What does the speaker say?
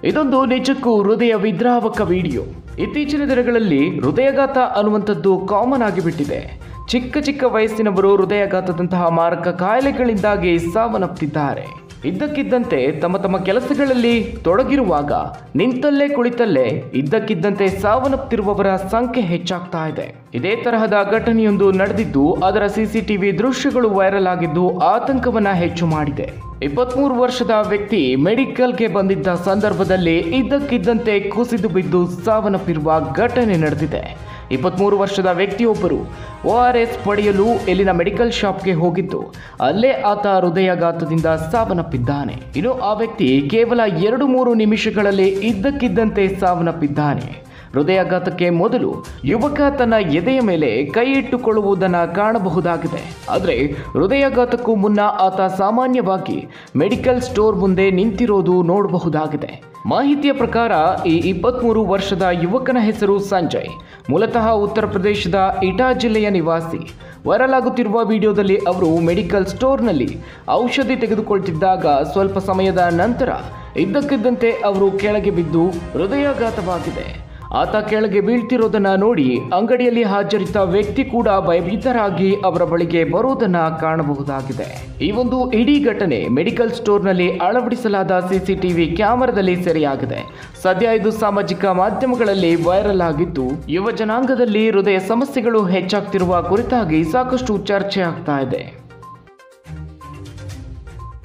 ಇದೊಂದು ನಿಜಕ್ಕೂ ಹೃದಯ ವಿದ್ರಾವಕ ವಿಡಿಯೋ ಇತ್ತೀಚಿನ ದಿನಗಳಲ್ಲಿ ಹೃದಯಘಾತ ಅನ್ನುವಂಥದ್ದು ಕಾಮನ್ ಆಗಿಬಿಟ್ಟಿದೆ ಚಿಕ್ಕ ಚಿಕ್ಕ ವಯಸ್ಸಿನವರು ಹೃದಯಘಾತದಂತಹ ಮಾರಕ ಕಾಯಿಲೆಗಳಿಂದಾಗಿ ಸಾವನ್ನಪ್ಪಿದ್ದಾರೆ ಇದ್ದಕ್ಕಿದ್ದಂತೆ ತಮ್ಮ ತಮ್ಮ ಕೆಲಸಗಳಲ್ಲಿ ತೊಡಗಿರುವಾಗ ನಿಂತಲ್ಲೇ ಕುಳಿತಲ್ಲೇ ಇದ್ದಕ್ಕಿದ್ದಂತೆ ಸಾವನ್ನಪ್ಪುತ್ತಿರುವವರ ಸಂಖ್ಯೆ ಹೆಚ್ಚಾಗ್ತಾ ಇದೆ ಇದೇ ತರಹದ ಘಟನೆಯೊಂದು ನಡೆದಿದ್ದು ಅದರ ಸಿಸಿಟಿವಿ ದೃಶ್ಯಗಳು ವೈರಲ್ ಆಗಿದ್ದು ಆತಂಕವನ್ನ ಹೆಚ್ಚು ಮಾಡಿದೆ ಇಪ್ಪತ್ಮೂರು ವರ್ಷದ ವ್ಯಕ್ತಿ ಮೆಡಿಕಲ್ಗೆ ಬಂದಿದ್ದ ಸಂದರ್ಭದಲ್ಲಿ ಇದ್ದಕ್ಕಿದ್ದಂತೆ ಕುಸಿದು ಬಿದ್ದು ಸಾವನ್ನಪ್ಪಿರುವ ಘಟನೆ ನಡೆದಿದೆ ಇಪ್ಪತ್ಮೂರು ವರ್ಷದ ವ್ಯಕ್ತಿಯೊಬ್ಬರು ಒ ಆರ್ ಎಸ್ ಪಡೆಯಲು ಇಲ್ಲಿನ ಮೆಡಿಕಲ್ ಶಾಪ್ಗೆ ಹೋಗಿದ್ದು ಅಲ್ಲೇ ಆತ ಹೃದಯಾಘಾತದಿಂದ ಸಾವನ್ನಪ್ಪಿದ್ದಾನೆ ಇನ್ನು ಆ ವ್ಯಕ್ತಿ ಕೇವಲ ಎರಡು ಮೂರು ನಿಮಿಷಗಳಲ್ಲಿ ಇದ್ದಕ್ಕಿದ್ದಂತೆ ಸಾವನ್ನಪ್ಪಿದ್ದಾನೆ ಹೃದಯಾಘಾತಕ್ಕೆ ಮೊದಲು ಯುವಕ ತನ್ನ ಎದೆಯ ಮೇಲೆ ಕೈ ಇಟ್ಟುಕೊಳ್ಳುವುದನ್ನು ಕಾಣಬಹುದಾಗಿದೆ ಆದರೆ ಹೃದಯಾಘಾತಕ್ಕೂ ಮುನ್ನ ಆತ ಸಾಮಾನ್ಯವಾಗಿ ಮೆಡಿಕಲ್ ಸ್ಟೋರ್ ಮುಂದೆ ನಿಂತಿರೋದು ನೋಡಬಹುದಾಗಿದೆ ಮಾಹಿತಿಯ ಪ್ರಕಾರ ಈ ಇಪ್ಪತ್ತ್ಮೂರು ವರ್ಷದ ಯುವಕನ ಹೆಸರು ಸಂಜಯ್ ಮೂಲತಃ ಉತ್ತರ ಪ್ರದೇಶದ ಇಟಾ ಜಿಲ್ಲೆಯ ನಿವಾಸಿ ವೈರಲ್ ಆಗುತ್ತಿರುವ ವಿಡಿಯೋದಲ್ಲಿ ಅವರು ಮೆಡಿಕಲ್ ಸ್ಟೋರ್ನಲ್ಲಿ ಔಷಧಿ ತೆಗೆದುಕೊಳ್ತಿದ್ದಾಗ ಸ್ವಲ್ಪ ಸಮಯದ ನಂತರ ಇದ್ದಕ್ಕಿದ್ದಂತೆ ಅವರು ಕೆಳಗೆ ಬಿದ್ದು ಹೃದಯಾಘಾತವಾಗಿದೆ ಆತ ಕೆಳಗೆ ಬೀಳ್ತಿರೋದನ್ನ ನೋಡಿ ಅಂಗಡಿಯಲ್ಲಿ ಹಾಜರಿದ್ದ ವ್ಯಕ್ತಿ ಕೂಡ ಭಯಭೀತರಾಗಿ ಅವರ ಬಳಿಗೆ ಬರೋದನ್ನ ಕಾಣಬಹುದಾಗಿದೆ ಈ ಒಂದು ಇಡೀ ಘಟನೆ ಮೆಡಿಕಲ್ ಸ್ಟೋರ್ನಲ್ಲಿ ಅಳವಡಿಸಲಾದ ಸಿಸಿಟಿವಿ ಕ್ಯಾಮೆರಾದಲ್ಲಿ ಸೆರೆಯಾಗಿದೆ ಸದ್ಯ ಇದು ಸಾಮಾಜಿಕ ಮಾಧ್ಯಮಗಳಲ್ಲಿ ವೈರಲ್ ಆಗಿದ್ದು ಯುವ ಜನಾಂಗದಲ್ಲಿ ಹೃದಯ ಸಮಸ್ಯೆಗಳು ಹೆಚ್ಚಾಗ್ತಿರುವ ಕುರಿತಾಗಿ ಸಾಕಷ್ಟು ಚರ್ಚೆ ಆಗ್ತಾ ಇದೆ